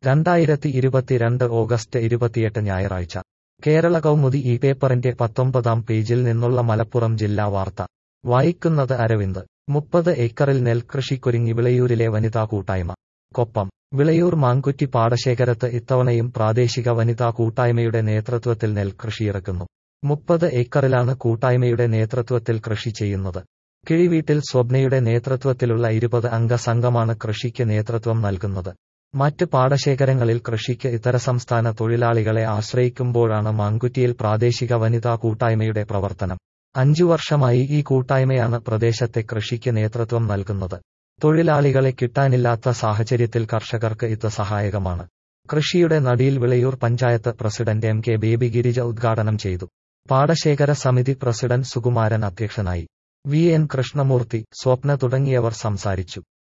രണ്ടായിരത്തി ഇരുപത്തിരണ്ട് ഓഗസ്റ്റ് ഇരുപത്തിയെട്ട് ഞായറാഴ്ച കേരള കൗമുദി ഈ പേപ്പറിന്റെ പത്തൊമ്പതാം പേജിൽ നിന്നുള്ള മലപ്പുറം ജില്ലാ വാർത്ത വായിക്കുന്നത് അരവിന്ദ് മുപ്പത് ഏക്കറിൽ നെൽകൃഷിക്കൊരുങ്ങി വിളയൂരിലെ വനിതാ കൂട്ടായ്മ കൊപ്പം വിളയൂർ മാങ്കുറ്റി പാടശേഖരത്ത് ഇത്തവണയും പ്രാദേശിക വനിതാ കൂട്ടായ്മയുടെ നേതൃത്വത്തിൽ നെൽകൃഷിയിറക്കുന്നു മുപ്പത് ഏക്കറിലാണ് കൂട്ടായ്മയുടെ നേതൃത്വത്തിൽ കൃഷി ചെയ്യുന്നത് കിഴിവീട്ടിൽ സ്വപ്നയുടെ നേതൃത്വത്തിലുള്ള ഇരുപത് അംഗ സംഘമാണ് കൃഷിക്ക് നേതൃത്വം നൽകുന്നത് മറ്റ് പാടശേഖരങ്ങളിൽ കൃഷിക്ക് ഇതര സംസ്ഥാന തൊഴിലാളികളെ ആശ്രയിക്കുമ്പോഴാണ് മാങ്കുറ്റിയിൽ പ്രാദേശിക വനിതാ കൂട്ടായ്മയുടെ പ്രവർത്തനം അഞ്ചു വർഷമായി ഈ കൂട്ടായ്മയാണ് പ്രദേശത്തെ കൃഷിക്ക് നേതൃത്വം നൽകുന്നത് തൊഴിലാളികളെ കിട്ടാനില്ലാത്ത സാഹചര്യത്തിൽ കർഷകർക്ക് ഇത് സഹായകമാണ് കൃഷിയുടെ നടിയിൽ Vilayur panchayat president M K Baby Girija ഉദ്ഘാടനം ചെയ്തു പാടശേഖര സമിതി പ്രസിഡന്റ് സുകുമാരൻ അധ്യക്ഷനായി വി എൻ കൃഷ്ണമൂർത്തി സ്വപ്ന തുടങ്ങിയവർ സംസാരിച്ചു